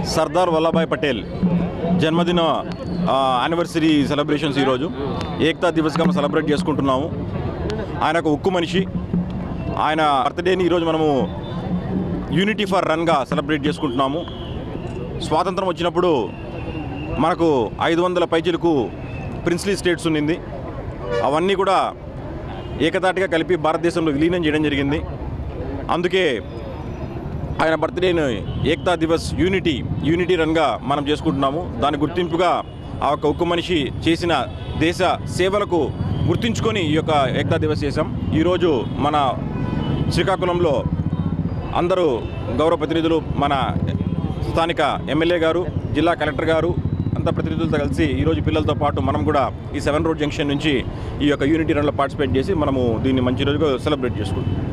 సర్దార్ వల్లభాయ్ పటేల్ జన్మదిన anniversary celebrations ఈరోజు ఏకతా దివస్గా మనం సెలబ్రేట్ చేసుకుంటున్నాము ఆయన ఒక ఉక్కు మనిషి ఆయన బర్త్డేని ఈరోజు మనము యూనిటీ ఫర్ రన్గా సెలబ్రేట్ చేసుకుంటున్నాము స్వాతంత్రం వచ్చినప్పుడు మనకు ఐదు వందల పైచీలకు ప్రిన్స్లీ స్టేట్స్ ఉన్నింది అవన్నీ కూడా ఏకతాటిగా కలిపి భారతదేశంలో విలీనం చేయడం జరిగింది అందుకే ఆయన బర్త్డేని ఏక్తా దివస్ యూనిటీ యూనిటీ రన్గా మనం చేసుకుంటున్నాము దాని గుర్తింపుగా ఆ యొక్క ఉక్కు మనిషి చేసిన దేశ సేవలకు గుర్తించుకొని ఈ యొక్క ఏక్తా దివస్ చేశాం ఈరోజు మన శ్రీకాకుళంలో అందరూ గౌరవ ప్రతినిధులు మన స్థానిక ఎమ్మెల్యే గారు జిల్లా కలెక్టర్ గారు అంత ప్రతినిధులతో కలిసి ఈరోజు పిల్లలతో పాటు మనం కూడా ఈ సెవెన్ రోడ్ జంక్షన్ నుంచి ఈ యొక్క యూనిటీ రన్లో పార్టిసిపేట్ చేసి మనము దీన్ని మంచి రోజుగా సెలబ్రేట్ చేసుకుంటాం